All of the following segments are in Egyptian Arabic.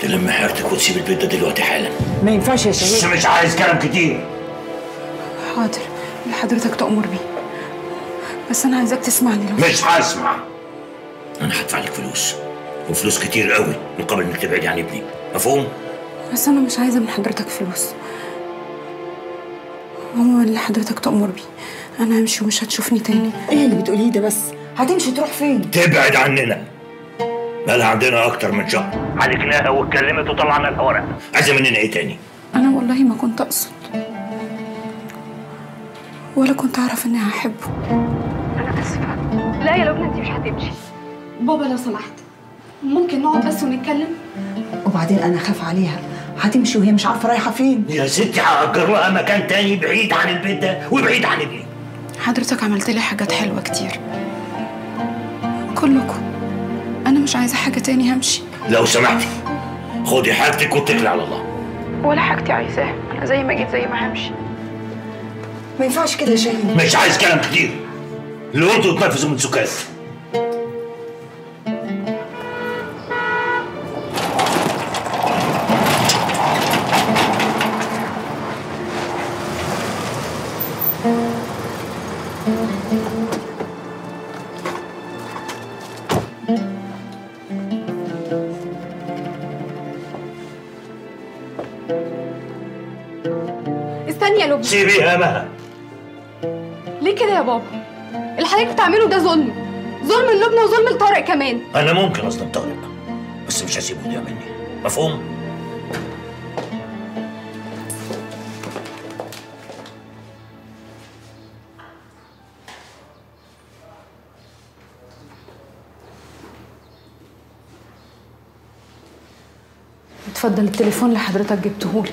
تلم حيرتك وتسيب البيت ده دلوقتي حالا ما ينفعش يا بس شهيد مش عايز كلام كتير حاضر اللي حضرتك تأمر بيه بس أنا عايزاك تسمعني لو مش هسمع انا هدفع لك فلوس وفلوس كتير قوي مقابل انك تبعدي عن ابني مفهوم بس أنا مش عايزة من حضرتك فلوس عموما اللي حضرتك تأمر بيه أنا همشي ومش هتشوفني تاني ايه اللي بتقوليه ده بس هتمشي تروح فين تبعد عننا بقى عندنا اكتر من شهر عالجناها واتكلمت وطلعنا الورق عايزه مننا ايه تاني أنا والله ما كنت أقصد ولا كنت أعرف إني هحبه أنا آسفة لا يا لبنى انت مش هتمشي بابا لو سمحت ممكن نقعد بس ونتكلم وبعدين انا خاف عليها هتمشي وهي مش عارفه رايحه فين يا ستي هأجر لها مكان تاني بعيد عن البيت ده وبعيد عن ابني حضرتك عملت لي حاجات حلوة كتير كلكم أنا مش عايزة حاجة تاني همشي لو سمحتي خدي حاجتك واتكلي على الله ولا حاجتي عايزاها أنا زي ما جيت زي ما همشي ما ينفعش كده يا شهيد مش عايز كلام كتير اللي قلته تنفذوا من سكات استني يا لبنى سيبيها مها ليه كده يا بابا اللي حضرتك بتعمله ده ظلم ظلم لبنى وظلم لطارق كمان انا ممكن اصلا طارق بس مش هسيبه يضيع مني مفهوم اتفضل التليفون اللي حضرتك جبتهولي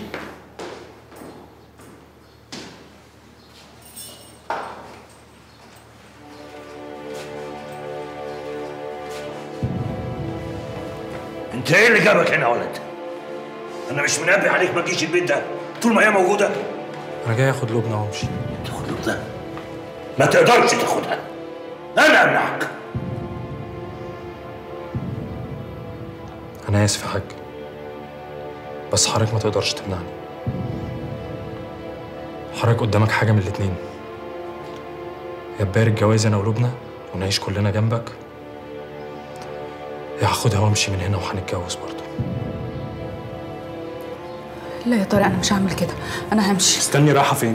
انت ايه اللي جابك هنا يا ولد انا مش منبه عليك ما تجيش البيت ده طول ما هي موجوده انا جاي اخد لبنى وامشي تاخد له ده ما تقدرش تاخدها انا امنعك انا اسف يا حاج بس حضرتك ما تقدرش تمنعني حضرتك قدامك حاجه من الاتنين يا تبارك الجواز انا ولبنى ونعيش كلنا جنبك يا هاخدها وامشي من هنا وهنتجوز برضه لا يا طارق أنا مش هعمل كده أنا همشي استني رايحه فين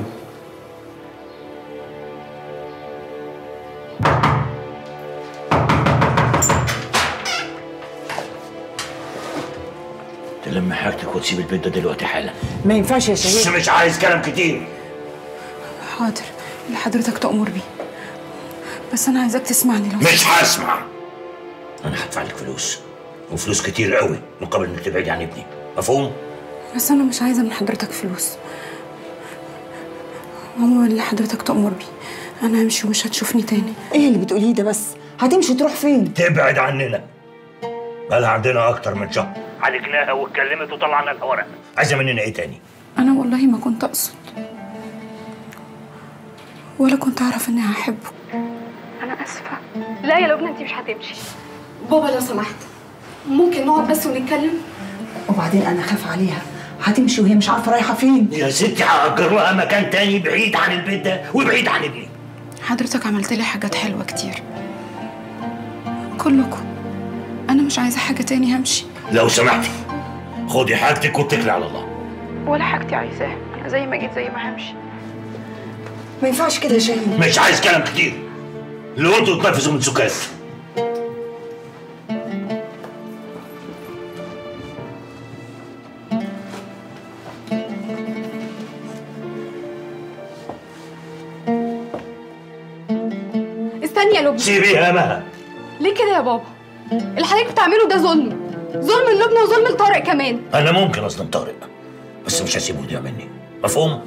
تلم حاجتك وتسيب البيت ده دلوقتي حالا ما ينفعش يا بس شهيد مش عايز كلام كتير حاضر اللي حضرتك تأمر بيه بس أنا عايزاك تسمعني لو مش هسمع انا هدفع لك فلوس وفلوس كتير قوي مقابل انك تبعدي عن ابني مفهوم بس أنا مش عايزة من حضرتك فلوس عموما اللي حضرتك تأمر بيه أنا همشي ومش هتشوفني تاني ايه اللي بتقوليه ده بس هتمشي تروح فين تبعد عننا بقى عندنا اكتر من شهر عالجناها واتكلمت وطلعنا الورق عايزه مننا ايه تاني أنا والله ما كنت أقصد ولا كنت أعرف إني هحبه أنا آسفة لا يا لبنى انت مش هتمشي بابا لو سمحت ممكن نقعد بس ونتكلم وبعدين انا خاف عليها هتمشي وهي مش عارفه رايحه فين يا ستي هأجر لها مكان تاني بعيد عن البيت ده وبعيد عن ابني حضرتك عملت لي حاجات حلوة كتير كلكم أنا مش عايزة حاجة تاني همشي لو سمحتي خدي حاجتك واتكلي على الله ولا حاجتي عايزاها أنا زي ما جيت زي ما همشي ما ينفعش كده يا شهيد مش عايز كلام كتير اللي قلته تنفذوا من سكات استني يا لبنى سيبيها مها ليه كده يا بابا اللي حضرتك بتعمله ده ظلم ظلم لبنى وظلم لطارق كمان انا ممكن اصلا طارق بس مش هسيبه يضيع مني مفهوم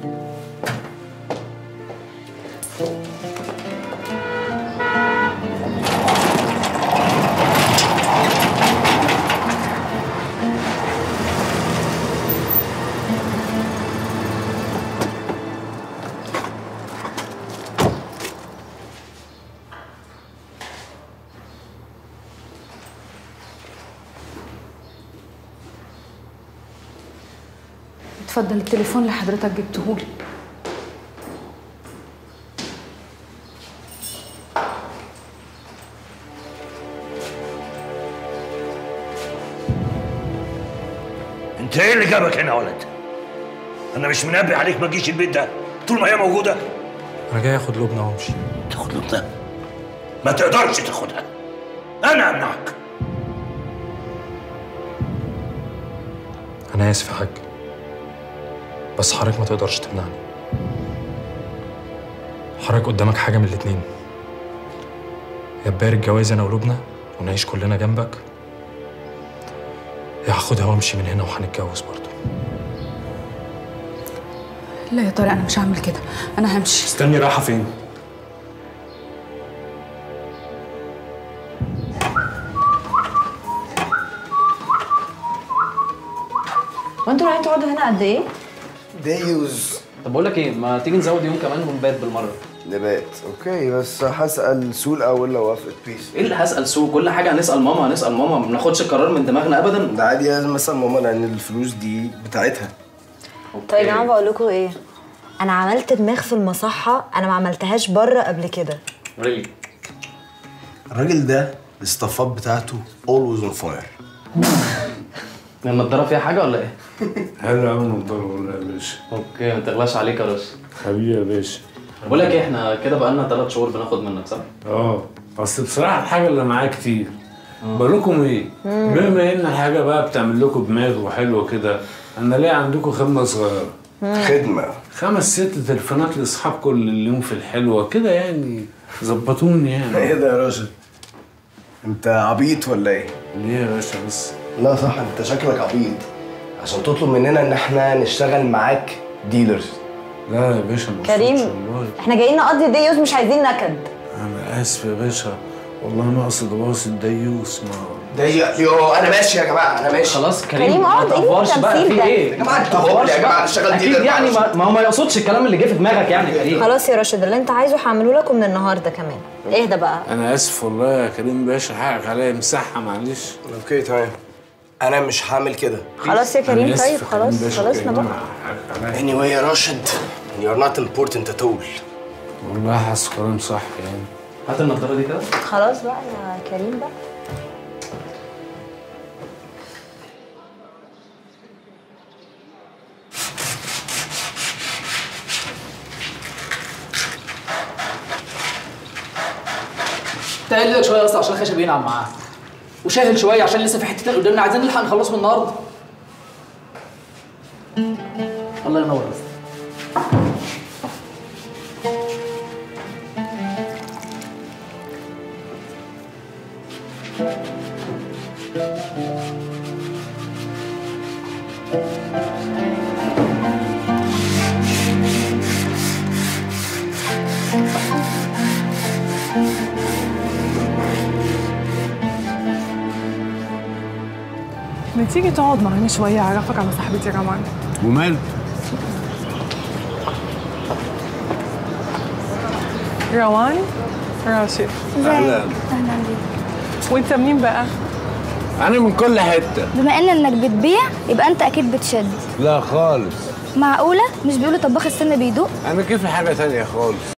اتفضل التليفون اللي حضرتك جبتهولي انت ايه اللي جابك هنا يا ولد انا مش منبه عليك ما تجيش البيت ده طول ما هي موجوده انا جاي اخد لبنى وامشي تاخد لبنى ما تقدرش تاخدها انا امنعك انا اسف يا حاج بس حضرتك ما تقدرش تمنعني حضرتك قدامك حاجه من الاتنين يا تبارك جواز انا ولبنى ونعيش كلنا جنبك يا هاخدها وامشي من هنا وهنتجوز برضه لا يا طارق انا مش هعمل كده انا همشي استني رايحه فين وانتوا رايحين تقعدوا هنا قد ايه؟ دايوز طب بقول لك ايه ما تيجي نزود يوم كمان ونبات بالمره نبات اوكي بس هسأل سوق الأول لو وافقت بيس ايه اللي هسال سوق كل حاجه هنسال ماما هنسال ماما ما بناخدش القرار من دماغنا ابدا ده عادي لازم اسأل ماما لأن الفلوس دي بتاعتها طيب يا جماعه بقول لكم ايه انا عملت دماغ في المصحه انا ما عملتهاش بره قبل كده ريلي الراجل ده الاستافات بتاعته always on fire النضاره فيها حاجه ولا ايه حلو قوي النضاره والله يا باشا اوكي ما تغلاش عليك يا باشا حبيبي يا باشا بقول لك ايه احنا كده بقالنا ثلاث شهور بناخد منك صح اه اصل بصراحه الحاجه اللي معايا كتير بقول لكم ايه بما ان الحاجه بقى بتعمل لكم دماغ وحلوه كده انا ليه عندكم خدمه صغيره خدمة خمس ست تليفونات لاصحابكم اللي اليوم في الحلوه كده يعني ظبطوني يعني ايه ده يا راشد؟ انت عبيط ولا ايه؟ ليه يا باشا بس لا صح انت شكلك عبيط عشان تطلب مننا ان احنا نشتغل معاك ديلرز لا يا باشا ما كريم. أقصدش والله احنا جايين نقضي ديوز مش عايزين نكد انا اسف يا باشا والله ما اقصد ابوظ الديوس ما ضيق يو انا ماشي يا جماعه انا ماشي خلاص كريم كريم، ما اقعد، ايه تقفرش بقى التمثيل في ده؟ ايه يا جماعه انت هبل يا جماعه نشتغل اكيد ديلر يعني ما ما هو ما يقصدش الكلام اللي جه في دماغك يعني يا كريم خلاص يا راشد اللي انت عايزه هعمله لك من النهارده كمان اهدى بقى انا اسف والله يا كريم باشا حقك عليا مساحه معلش اوكي تمام انا مش هعمل كده خلاص يا كريم أنا آسف طيب يا كريم خلاص باشا، خلصنا كريم، بقى حقك عليا. anyway يا راشد you're not important at all والله حاسس كلام صح يعني هات النضاره دي كده خلاص بقى يا كريم بقى تقل لك شويه بس عشان الخشب ينعم معاه وشاهل شويه عشان لسه في حتتين قدامنا عايزين نلحق نخلصهم النهارده الله ينور بس ما تيجي تقعد معانا شوية أعرفك على صاحبتي روان ومال روان راشد اهلا وأنت منين بقى؟ انا من كل حته بما ان انك بتبيع يبقى انت اكيد بتشد لا خالص معقوله مش بيقولوا طباخ السم بيدوق انا كيف حاجه تانية خالص